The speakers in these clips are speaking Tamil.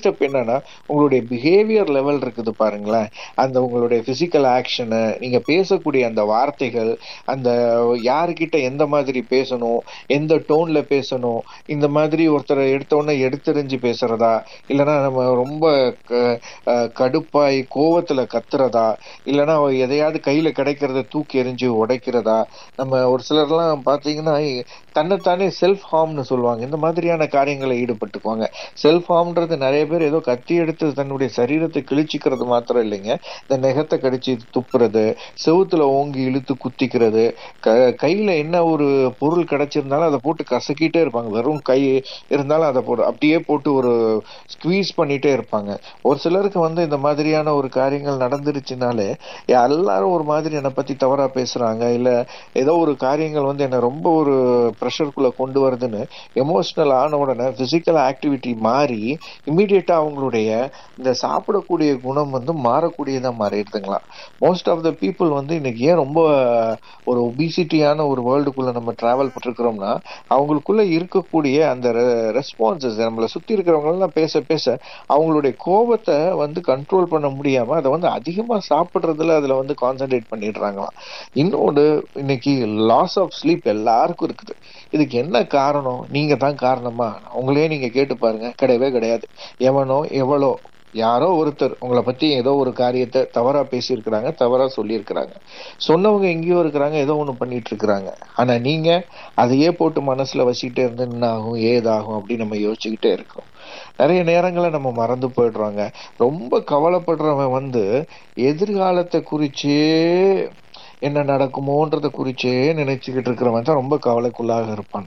ஸ்டெப் என்னன்னா உங்களுடைய பிஹேவியர் லெவல் இருக்குது பாருங்களேன் அந்த உங்களுடைய பிசிக்கல் ஆக்ஷனு நீங்க பேசக்கூடிய அந்த வார்த்தைகள் அந்த யாருக்கிட்ட எந்த மாதிரி பேசணும் எந்த டோன்ல பேசணும் இந்த மாதிரி ஒருத்தரை எடுத்தோடனே எடுத்தெறிஞ்சு பேசுறதா இல்லைன்னா நம்ம ரொம்ப க- அஹ் கடுப்பாய் கோவத்துல கத்துறதா இல்லைன்னா எதையாவது கையில கிடைக்கிறத தூக்கி எறிஞ்சு உடைக்கிறதா நம்ம ஒரு சிலர்லாம் பாத்தீங்கன்னா தன்னைத்தானே செல்ஃப் ஹார்ம்னு சொல்லுவாங்க இந்த மாதிரியான காரியங்களை ஈடுபட்டுக்குவாங்க செல்ஃப் ஹார்ம்ன்றது நிறைய பேர் ஏதோ கத்தி எடுத்து தன்னுடைய சரீரத்தை கிழிச்சிக்கிறது மாத்திரம் இல்லைங்க இந்த நெகத்தை கடிச்சு துப்புறது செவுத்துல ஓங்கி இழுத்து குத்திக்கிறது க- கையில என்ன ஒரு பொருள் கிடைச்சிருந்தாலும் அதை போட்டு கசக்கிட்டே இருப்பாங்க வெறும் கை இருந்தாலும் அதை போட்டு அப்படியே போட்டு ஒரு ஸ்குவீஸ் பண்ணிட்டே இருப்பாங்க ஒரு சிலருக்கு வந்து இந்த மாதிரியான ஒரு காரியங்கள் நடந்துருச்சுனாலே எல்லாரும் ஒரு மாதிரி என்னை பத்தி தவறா பேசுறாங்க இல்ல ஏதோ ஒரு காரியங்கள் வந்து என்ன ரொம்ப ஒரு ப்ரெஷருக்குள்ள கொண்டு வருதுன்னு எமோஷனல் ஆன உடனே பிசிக்கல் ஆக்டிவிட்டி மாறி இமீடியட்டா அவங்களுடைய இந்த சாப்பிடக்கூடிய குணம் வந்து மாறக்கூடியதா மாறிடுதுங்களா மோஸ்ட் ஆஃப் த பீப்புள் வந்து இன்னைக்கு ஏன் ரொம்ப ஒரு ஒபிசிட்டியான ஒரு வேர்ல்டுக்குள்ள நம்ம டிராவல் பண்ணிருக்கிறோம்னா அவங்களுக்குள்ள இருக்கக்கூடிய அந்த ரெஸ்பான்சஸ் நம்மளை சுத்தி இருக்கிறவங்க எல்லாம் பேச பேச அவங்களுடைய கோபத்தை வந்து கண்ட்ரோல் பண்ண முடியாம அதை வந்து அதிகமா சாப்பிடுறதுல அதுல வந்து கான்சென்ட்ரேட் பண்ணிடுறாங்களாம் இன்னொன்று இன்னைக்கு லாஸ் ஆஃப் ஸ்லீப் எல்லாருக்கும் இருக்குது இதுக்கு என்ன காரணம் நீங்க தான் காரணமா உங்களே நீங்க கேட்டு பாருங்க கிடையவே கிடையாது எவனோ எவ்வளோ யாரோ ஒருத்தர் உங்களை பத்தி ஏதோ ஒரு காரியத்தை தவறா பேசியிருக்கிறாங்க தவறா சொல்லியிருக்கிறாங்க சொன்னவங்க எங்கேயோ இருக்கிறாங்க ஏதோ ஒண்ணு பண்ணிட்டு இருக்கிறாங்க ஆனா நீங்க அதையே போட்டு மனசுல வச்சுக்கிட்டே இருந்து என்ன ஆகும் ஏதாகும் அப்படின்னு நம்ம யோசிச்சுக்கிட்டே இருக்கோம் நிறைய நேரங்களை நம்ம மறந்து போயிடுறோங்க ரொம்ப கவலைப்படுறவன் வந்து எதிர்காலத்தை குறிச்சே என்ன நடக்குமோன்றத குறிச்சே நினைச்சுக்கிட்டு இருக்கிறவன் தான் ரொம்ப கவலைக்குள்ளாக இருப்பான்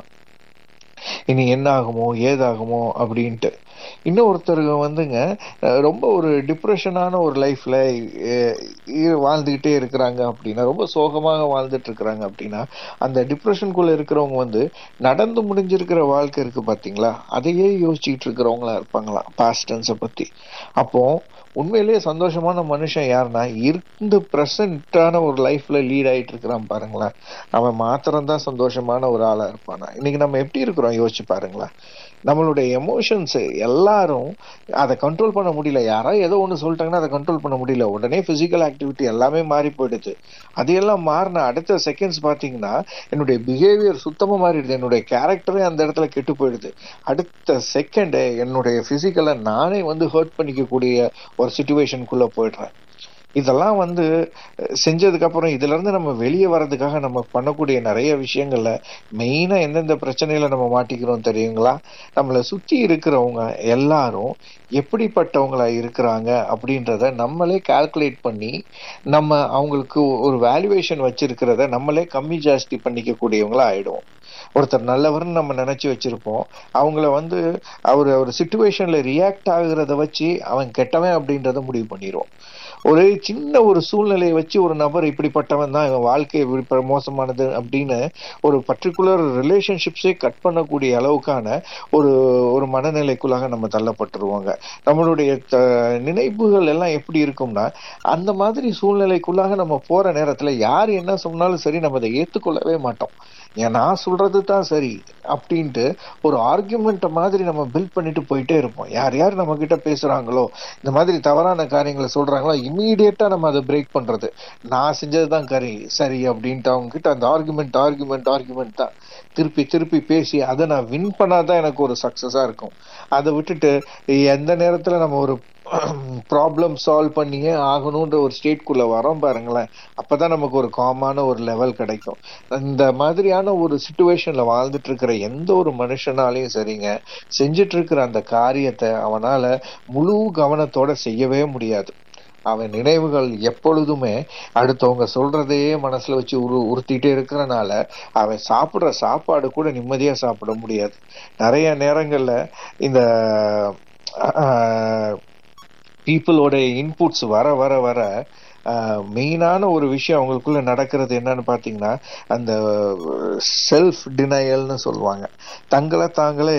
இனி என்ன ஆகுமோ ஏதாகுமோ அப்படின்ட்டு இன்னொருத்தர் வந்துங்க அஹ் ரொம்ப ஒரு டிப்ரெஷனான ஒரு லைஃப்ல வாழ்ந்துகிட்டே இருக்கிறாங்க அப்படின்னா ரொம்ப சோகமாக வாழ்ந்துட்டு இருக்கிறாங்க அப்படின்னா அந்த டிப்ரெஷனுக்குள்ள இருக்கிறவங்க வந்து நடந்து முடிஞ்சிருக்கிற வாழ்க்கை இருக்கு பாத்தீங்களா அதையே யோசிச்சுக்கிட்டு இருக்கிறவங்களா இருப்பாங்களா பாஸ்டன்ஸை பத்தி அப்போ உண்மையிலேயே சந்தோஷமான மனுஷன் யாருன்னா இருந்து பிரசன்டான ஒரு லைஃப்ல லீட் ஆயிட்டு இருக்கிறான் பாருங்களேன் அவன் மாத்திரம் தான் சந்தோஷமான ஒரு ஆளா இருப்பானா இன்னைக்கு நம்ம எப்படி இருக்கிறோம் யோசிச்சு பாருங்களேன் நம்மளுடைய எமோஷன்ஸ் எல்லாரும் அதை கண்ட்ரோல் பண்ண முடியல யாரோ ஏதோ ஒன்று சொல்லிட்டாங்கன்னா அதை கண்ட்ரோல் பண்ண முடியல உடனே பிசிக்கல் ஆக்டிவிட்டி எல்லாமே மாறி போயிடுது அதையெல்லாம் மாறின அடுத்த செகண்ட்ஸ் பார்த்தீங்கன்னா என்னுடைய பிஹேவியர் சுத்தமாக மாறிடுது என்னுடைய கேரக்டரே அந்த இடத்துல கெட்டு போயிடுது அடுத்த செகண்ட் என்னுடைய பிசிக்கலை நானே வந்து ஹர்ட் பண்ணிக்கக்கூடிய ஒரு சுச்சுவேஷனுக்குள்ள போயிடுறேன் இதெல்லாம் வந்து செஞ்சதுக்கு அப்புறம் இதுல இருந்து நம்ம வெளியே வர்றதுக்காக நம்ம பண்ணக்கூடிய நிறைய விஷயங்கள்ல மெயினா எந்தெந்த பிரச்சனையில நம்ம மாட்டிக்கிறோம் தெரியுங்களா நம்மளை சுத்தி இருக்கிறவங்க எல்லாரும் எப்படிப்பட்டவங்களா இருக்கிறாங்க அப்படின்றத நம்மளே கால்குலேட் பண்ணி நம்ம அவங்களுக்கு ஒரு வேல்யூவேஷன் வச்சிருக்கிறத நம்மளே கம்மி ஜாஸ்தி பண்ணிக்க கூடியவங்களா ஆயிடுவோம் ஒருத்தர் நல்லவர்னு நம்ம நினைச்சு வச்சிருப்போம் அவங்கள வந்து அவர் ஒரு சுச்சுவேஷன்ல ரியாக்ட் ஆகுறத வச்சு அவன் கெட்டவன் அப்படின்றத முடிவு பண்ணிடுவோம் ஒரு சின்ன ஒரு சூழ்நிலையை வச்சு ஒரு நபர் இப்படிப்பட்டவன் தான் இவன் வாழ்க்கை இப்படி மோசமானது அப்படின்னு ஒரு பர்டிகுலர் ரிலேஷன்ஷிப்ஸே கட் பண்ணக்கூடிய அளவுக்கான ஒரு ஒரு மனநிலைக்குள்ளாக நம்ம தள்ளப்பட்டுருவாங்க நம்மளுடைய த- நினைவுகள் எல்லாம் எப்படி இருக்கும்னா அந்த மாதிரி சூழ்நிலைக்குள்ளாக நம்ம போற நேரத்துல யார் என்ன சொன்னாலும் சரி நம்ம அதை ஏத்துக்கொள்ளவே மாட்டோம் ஏன் நான் சொல்றது தான் சரி அப்படின்ட்டு ஒரு ஆர்குமெண்ட் மாதிரி நம்ம பில்ட் பண்ணிட்டு போயிட்டே இருப்போம் யார் யார் நம்ம கிட்ட பேசுறாங்களோ இந்த மாதிரி தவறான காரியங்களை சொல்றாங்களோ இமீடியட்டா நம்ம அதை பிரேக் பண்றது நான் செஞ்சதுதான் கரி சரி அப்படின்ட்டு அவங்க கிட்ட அந்த ஆர்குமெண்ட் ஆர்குமெண்ட் ஆர்குமெண்ட் தான் திருப்பி திருப்பி பேசி அதை நான் வின் பண்ணாதான் எனக்கு ஒரு சக்சஸா இருக்கும் அதை விட்டுட்டு எந்த நேரத்துல நம்ம ஒரு ப்ராப்ளம் சால்வ் பண்ணியே ஆகணுன்ற ஒரு ஸ்டேட்குள்ள வரோம் பாருங்களேன் அப்பதான் நமக்கு ஒரு காமான ஒரு லெவல் கிடைக்கும் இந்த மாதிரியான ஒரு சுச்சுவேஷன்ல வாழ்ந்துட்டு இருக்கிற எந்த ஒரு மனுஷனாலையும் சரிங்க செஞ்சுட்டு இருக்கிற அந்த காரியத்தை அவனால முழு கவனத்தோட செய்யவே முடியாது அவன் நினைவுகள் எப்பொழுதுமே அடுத்தவங்க சொல்றதையே மனசுல வச்சு உரு உறுத்திட்டே இருக்கிறனால அவன் சாப்பிடுற சாப்பாடு கூட நிம்மதியா சாப்பிட முடியாது நிறைய நேரங்கள்ல இந்த பீப்புளோட இன்புட்ஸ் வர வர வர மெயினான ஒரு விஷயம் அவங்களுக்குள்ள நடக்கிறது என்னன்னு பாத்தீங்கன்னா அந்த செல்ஃப் டினையல்னு சொல்லுவாங்க தங்களை தாங்களே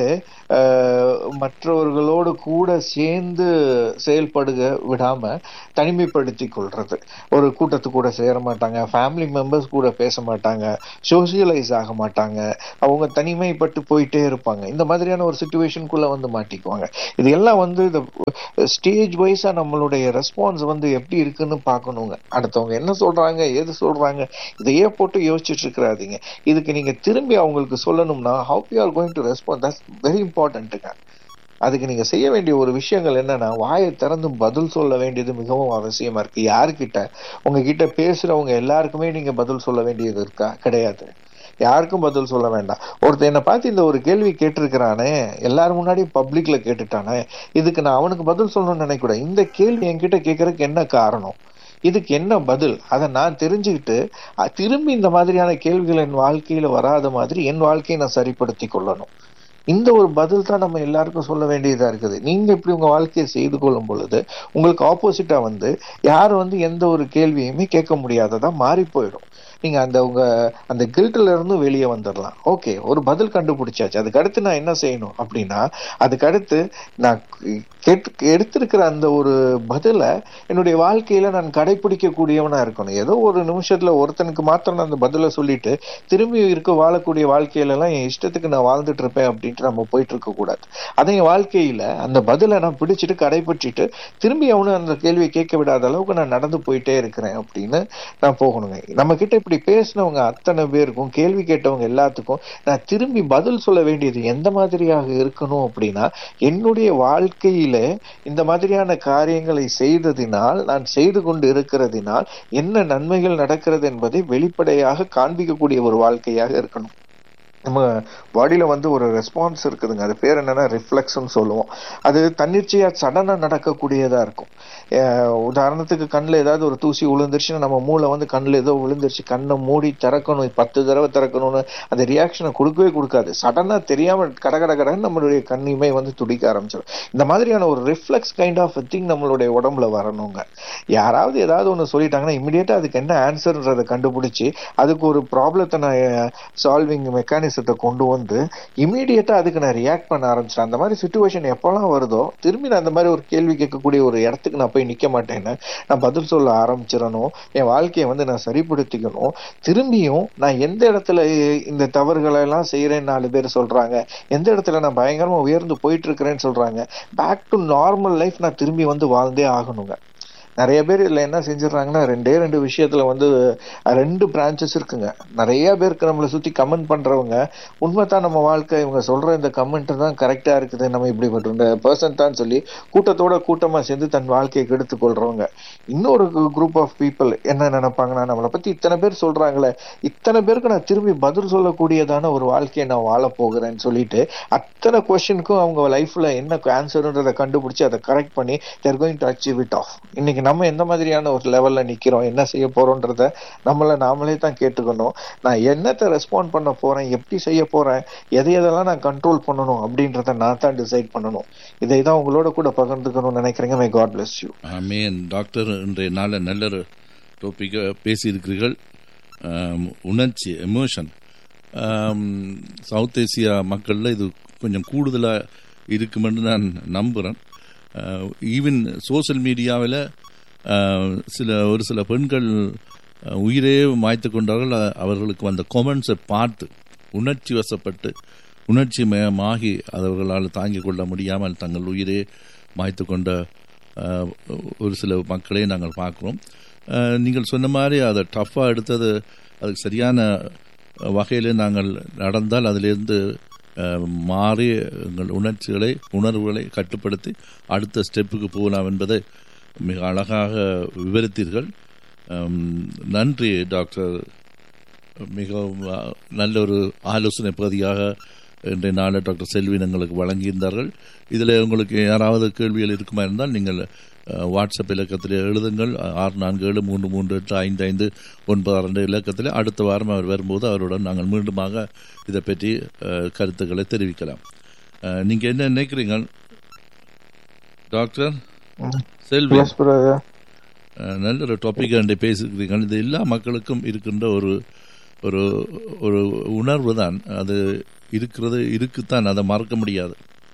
அஹ், மற்றவர்களோடு கூட சேர்ந்து செயல்படுக விடாம தனிமைப்படுத்திக் கொள்றது ஒரு கூட்டத்து கூட சேர மாட்டாங்க ஃபேமிலி மெம்பர்ஸ் கூட பேச மாட்டாங்க சோசியலைஸ் ஆக மாட்டாங்க அவங்க தனிமைப்பட்டு போயிட்டே இருப்பாங்க இந்த மாதிரியான ஒரு சுச்சுவேஷனுக்குள்ள வந்து மாட்டிக்குவாங்க இது எல்லாம் வந்து இந்த ஸ்டேஜ் வைஸா நம்மளுடைய ரெஸ்பான்ஸ் வந்து எப்படி இருக்குன்னு பார்க்கணுங்க அடுத்தவங்க என்ன சொல்றாங்க ஏது சொல்றாங்க இதையே போட்டு யோசிச்சுட்டு இருக்கிறாதீங்க இதுக்கு நீங்க திரும்பி அவங்களுக்கு சொல்லணும்னா how you are going to respond that's very இம்பார்ட்டன்ட்டுங்க அதுக்கு நீங்க செய்ய வேண்டிய ஒரு விஷயங்கள் என்னன்னா வாயை திறந்து பதில் சொல்ல வேண்டியது மிகவும் அவசியமா இருக்கு யாருக்கிட்ட உங்ககிட்ட பேசுறவங்க எல்லாருக்குமே நீங்க பதில் சொல்ல வேண்டியது இருக்கா கிடையாது யாருக்கும் பதில் சொல்ல வேண்டாம் ஒருத்தன் என்னை பார்த்து இந்த ஒரு கேள்வி கேட்டிருக்கிறானே எல்லாரும் முன்னாடி பப்ளிக்ல கேட்டுட்டானே இதுக்கு நான் அவனுக்கு பதில் சொல்லணும்னு நினைக்கூடாது இந்த கேள்வி என்கிட்ட கேட்கறதுக்கு என்ன காரணம் இதுக்கு என்ன பதில் அதை நான் தெரிஞ்சுக்கிட்டு அ- திரும்பி இந்த மாதிரியான கேள்விகள் என் வாழ்க்கையில வராத மாதிரி என் வாழ்க்கையை நான் சரிப்படுத்தி கொள்ளணும் இந்த ஒரு பதில் தான் நம்ம எல்லாருக்கும் சொல்ல வேண்டியதா இருக்குது நீங்க இப்படி உங்க வாழ்க்கையை செய்து கொள்ளும் பொழுது உங்களுக்கு ஆப்போசிட்டா வந்து யாரும் வந்து எந்த ஒரு கேள்வியுமே கேட்க முடியாததா மாறி போயிடும் நீங்க அந்த உங்க அந்த கில்ட்ல இருந்து வெளியே வந்துடலாம் ஓகே ஒரு பதில் கண்டுபிடிச்சாச்சு அதுக்கு அடுத்து நான் என்ன செய்யணும் அப்படின்னா அதுக்கு அடுத்து நான் கேட்டு எடுத்திருக்கிற அந்த ஒரு பதிலை என்னுடைய வாழ்க்கையில நான் கடைபிடிக்க கூடியவனா இருக்கணும் ஏதோ ஒரு நிமிஷத்துல ஒருத்தனுக்கு மாத்திரம் நான் அந்த பதிலை சொல்லிட்டு திரும்பி இருக்க வாழக்கூடிய வாழ்க்கையில எல்லாம் என் இஷ்டத்துக்கு நான் வாழ்ந்துட்டு இருப்பேன் அப்படின்ட்டு நம்ம போயிட்டு இருக்க கூடாது அதை என் வாழ்க்கையில அந்த பதிலை நான் பிடிச்சிட்டு கடைபிடிச்சிட்டு திரும்பி அவனு அந்த கேள்வியை கேட்க விடாத அளவுக்கு நான் நடந்து போயிட்டே இருக்கிறேன் அப்படின்னு நான் போகணுங்க நம்ம கிட்ட இப்படி பேசினவங்க அத்தனை பேருக்கும் கேள்வி கேட்டவங்க எல்லாத்துக்கும் நான் திரும்பி பதில் சொல்ல வேண்டியது எந்த மாதிரியாக இருக்கணும் அப்படின்னா என்னுடைய வாழ்க்கையில இந்த மாதிரியான காரியங்களை செய்ததினால் நான் செய்து கொண்டு இருக்கிறதினால் என்ன நன்மைகள் நடக்கிறது என்பதை வெளிப்படையாக காண்பிக்கக்கூடிய ஒரு வாழ்க்கையாக இருக்கணும் நம்ம பாடியில வந்து ஒரு ரெஸ்பான்ஸ் இருக்குதுங்க அது பேர் என்னன்னா ரிஃப்ளெக்ஸ்னு சொல்லுவோம் அது தன்னிச்சையா சடனா நடக்கக்கூடியதா இருக்கும் அஹ் உதாரணத்துக்கு கண்ணில் ஏதாவது ஒரு தூசி விழுந்துருச்சுன்னா நம்ம மூளை வந்து கண்ணில் ஏதோ விழுந்துருச்சு கண்ணை மூடி திறக்கணும் பத்து தடவை திறக்கணும்னு அந்த ரியாக்ஷனை கொடுக்கவே கொடுக்காது சடனா தெரியாம கட கட கடன்னு நம்மளுடைய கண்ணிமை வந்து துடிக்க ஆரம்பிச்சிடும் இந்த மாதிரியான ஒரு ரிஃப்ளெக்ஸ் கைண்ட் ஆஃப் திங் நம்மளுடைய உடம்புல வரணுங்க யாராவது ஏதாவது ஒன்று சொல்லிட்டாங்கன்னா இமிடியேட்டா அதுக்கு என்ன ஆன்சர்ன்றதை கண்டுபிடிச்சு அதுக்கு ஒரு ப்ராப்ளத்தை நான் சால்விங் மெக்கானிசத்தை கொண்டு வந்து இமீடியட்டா அதுக்கு நான் ரியாக்ட் பண்ண ஆரம்பிச்சிட்டேன் அந்த மாதிரி சுச்சுவேஷன் எப்போல்லாம் வருதோ திரும்பி நான் அந்த மாதிரி ஒரு கேள்வி கேட்கக்கூடிய ஒரு இடத்துக்கு நான் போய் நிக்க மாட்டேன்னு நான் பதில் சொல்ல ஆரம்பிச்சிடணும் என் வாழ்க்கையை வந்து நான் சரிப்படுத்திக்கணும் திரும்பியும் நான் எந்த இடத்துல இந்த தவறுகளை எல்லாம் செய்யறேன்னு நாலு பேர் சொல்றாங்க எந்த இடத்துல நான் பயங்கரமா உயர்ந்து போயிட்டு இருக்கிறேன்னு சொல்றாங்க பேக் டு நார்மல் லைஃப் நான் திரும்பி வந்து வாழ்ந்தே ஆகணுங்க நிறைய பேர் இதுல என்ன செஞ்சிடறாங்கன்னா ரெண்டே ரெண்டு விஷயத்துல வந்து அஹ், ரெண்டு பிரான்ச்சஸ் இருக்குங்க நிறைய பேருக்கு நம்மளை சுத்தி கமெண்ட் பண்றவங்க உண்மைதான் நம்ம வாழ்க்கை இவங்க சொல்ற இந்த கமெண்ட் தான் கரெக்டா இருக்குது நம்ம இப்படி இந்த பர்சன் தான் சொல்லி கூட்டத்தோட கூட்டமா சேர்ந்து தன் வாழ்க்கையை கெடுத்து கொள்றவங்க இன்னொரு குரூப் ஆஃப் பீப்புள் என்ன நினைப்பாங்கன்னா நம்மளை பத்தி இத்தனை பேர் சொல்றாங்களே இத்தனை பேருக்கு நான் திரும்பி பதில் சொல்லக்கூடியதான ஒரு வாழ்க்கையை நான் வாழ போகிறேன்னு சொல்லிட்டு அத்தனை கொஸ்டினுக்கும் அவங்க லைஃப்ல என்ன ஆன்சர்ன்றதை கண்டுபிடிச்சு அதை கரெக்ட் பண்ணி there going to achieve it of இன்னைக்கு நம்ம எந்த மாதிரியான ஒரு லெவல்ல நிக்கிறோம் என்ன செய்ய போறோன்றத நம்மள நாமளே தான் கேட்டுக்கணும் நான் என்னத்தை ரெஸ்பாண்ட் பண்ண போறேன் எப்படி செய்ய போறேன் எதை எதெல்லாம் நான் கண்ட்ரோல் பண்ணணும் அப்படின்றத நான் தான் டிசைட் பண்ணணும் இதை தான் உங்களோட கூட பகிர்ந்துக்கணும்னு நினைக்கிறேங்க my God bless you amen doctor இன்றைய நாளில் நல்ல ஒரு டாப்பிக்கை பேசியிருக்கிறீர்கள் ஆம், உணர்ச்சி எமோஷன் சவுத் ஏசியா மக்களில் இது கொஞ்சம் கூடுதலாக இருக்குமென்று நான் நம்புகிறேன் ஈவன் சோஷியல் மீடியாவில் சில ஒரு சில பெண்கள் அஹ், உயிரே மாய்த்து கொண்டார்கள் அ- அவர்களுக்கு வந்த கொமெண்ட்ஸை பார்த்து உணர்ச்சி வசப்பட்டு உணர்ச்சி மயமாகி அவர்களால் தாங்கிக் கொள்ள முடியாமல் தங்கள் உயிரே மாய்த்து கொண்ட அஹ், ஒரு சில மக்களை நாங்கள் பார்க்குறோம் அஹ், நீங்கள் சொன்ன மாதிரி அதை டஃப்பாக எடுத்தது அதுக்கு சரியான வகையில் நாங்கள் நடந்தால் அதிலிருந்து அஹ், மாறி எங்கள் உணர்ச்சிகளை உணர்வுகளை கட்டுப்படுத்தி அடுத்த ஸ்டெப்புக்கு போகலாம் என்பதை மிக அழகாக விவரித்தீர்கள் அம், நன்றி டாக்டர் மிகவும் அஹ், நல்ல ஒரு ஆலோசனை பகுதியாக இன்றைய நாளில் டாக்டர் செல்வின் எங்களுக்கு வழங்கியிருந்தார்கள் இதில் உங்களுக்கு யாராவது கேள்விகள் இருக்குமா இருந்தால் நீங்கள் அஹ், வாட்ஸ்அப் இலக்கத்தில் எழுதுங்கள் ஆறு நான்கு ஏழு மூன்று மூன்று எட்டு ஐந்து ஐந்து ஒன்பது ரெண்டு இலக்கத்தில் அடுத்த வாரம் அவர் வரும்போது அவருடன் நாங்கள் மீண்டுமாக இதை பற்றி அஹ், கருத்துக்களை தெரிவிக்கலாம் அஹ், நீங்க என்ன நினைக்கிறீங்க டாக்டர் செல்வி எஸ் பிரதர் அஹ், நல்ல ஒரு டாபிக் அண்டை பேசியிருக்கிறீங்க இது எல்லா மக்களுக்கும் இருக்கின்ற ஒரு ஒரு ஒரு உணர்வு தான் அது இருக்கிறது இருக்குத்தான் அதை மறக்க முடியாது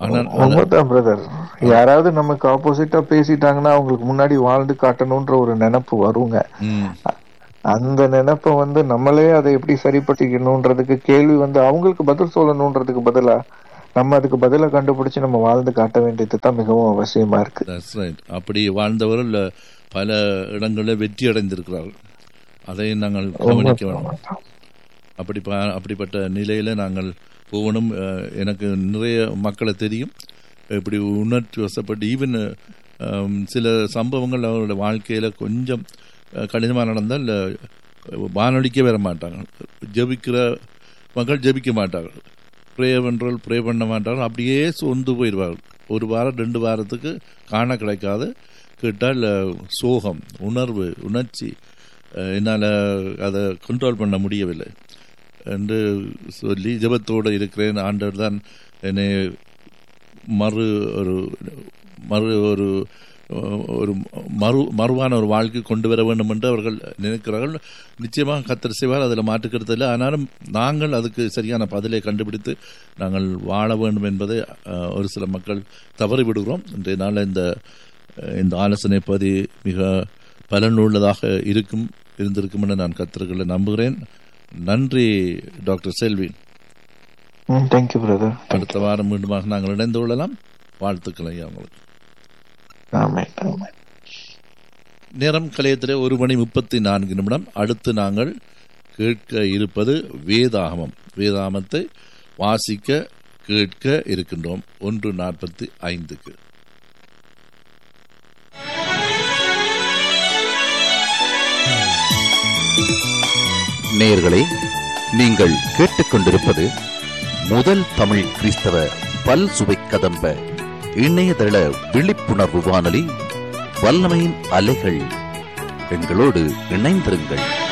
ஆனால் உண்மைதான் பிரதர் யாராவது நமக்கு ஆப்போசிட்டா பேசிட்டாங்கன்னா அவங்களுக்கு முன்னாடி வாழ்ந்து காட்டணும்ன்ற ஒரு நினைப்பு வருங்க ம், அந்த நினைப்ப வந்து நம்மளே அதை எப்படி சரிப்படுத்திக்கணும்ன்றதுக்கு கேள்வி வந்து அவங்களுக்கு பதில் சொல்லணும்ன்றதுக்கு பதிலா நம்ம அதுக்கு பதிலா கண்டுபிடிச்சு நம்ம வாழ்ந்து காட்ட வேண்டியது தான் மிகவும் அவசியமா இருக்கு that's right. அப்படி வாழ்ந்தவர்கள் பல இடங்களில் வெற்றி அடைந்திருக்கிறார்கள் அதை நாங்கள் கவனிக்க வேண்டும் அப்படி பா- அப்படிப்பட்ட நிலையில நாங்கள் போகணும் அஹ், எனக்கு நிறைய மக்களை தெரியும் இப்படி உணர்ச்சி வசப்பட்டு ஈவன் சில சம்பவங்கள் அவருடைய வாழ்க்கையில கொஞ்சம் அஹ், கடினமா நடந்தால் அஹ், வானொலிக்க வர மாட்டாங்க ஜெபிக்கிற மக்கள் ஜெபிக்க மாட்டார்கள் ப்ரே பண்றவர்கள் ப்ரே பண்ண மாட்டார்கள் அப்படியே சோர்ந்து போயிடுவார்கள் ஒரு வாரம் ரெண்டு வாரத்துக்கு காண கிடைக்காது கேட்டால் அஹ், சோகம் உணர்வு உணர்ச்சி அஹ், என்னால் அதை கண்ட்ரோல் பண்ண முடியவில்லை என்று சொல்லி ஜெபத்தோடு இருக்கிறேன் ஆண்டவர் தான் என்னை மறு ஒரு மறு ஒரு ஒரு மறு மறுவான ஒரு வாழ்க்கை கொண்டு வர வேண்டும் என்று அவர்கள் நினைக்கிறார்கள் நிச்சயமாக கத்தர் செய்வார் அதில் மாற்றுக்கிறது இல்லை ஆனாலும் நாங்கள் அதுக்கு சரியான பதிலை கண்டுபிடித்து நாங்கள் வாழ வேண்டும் என்பதை அஹ், ஒரு சில மக்கள் தவறி விடுகிறோம் இன்றைய நாள் இந்த அஹ், இந்த ஆலோசனை பதி மிக பலனுள்ளதாக இருக்கும் இருந்திருக்கும் என்று நான் கத்தர்களை நம்புகிறேன் நன்றி டாக்டர் செல்வி தேங்க்யூ பிரதர் அடுத்த வாரம் மீண்டுமாக நாங்கள் இணைந்து கொள்ளலாம் வாழ்த்துக்கள் ஐயா உங்களுக்கு ஆமே ஆமே நேரம் கலையத்தில் ஒரு மணி முப்பத்தி நான்கு நிமிடம் அடுத்து நாங்கள் கேட்க இருப்பது வேதாகமம் வேதாகமத்தை வாசிக்க கேட்க இருக்கின்றோம் ஒன்று நாற்பத்தி ஐந்துக்கு நேயர்களே நீங்கள் கேட்டுக்கொண்டிருப்பது முதல் தமிழ் கிறிஸ்தவ பல் சுவை கதம்ப இணையதள விழிப்புணர்வு வானொலி வல்லமையின் அலைகள் எங்களோடு இணைந்திருங்கள்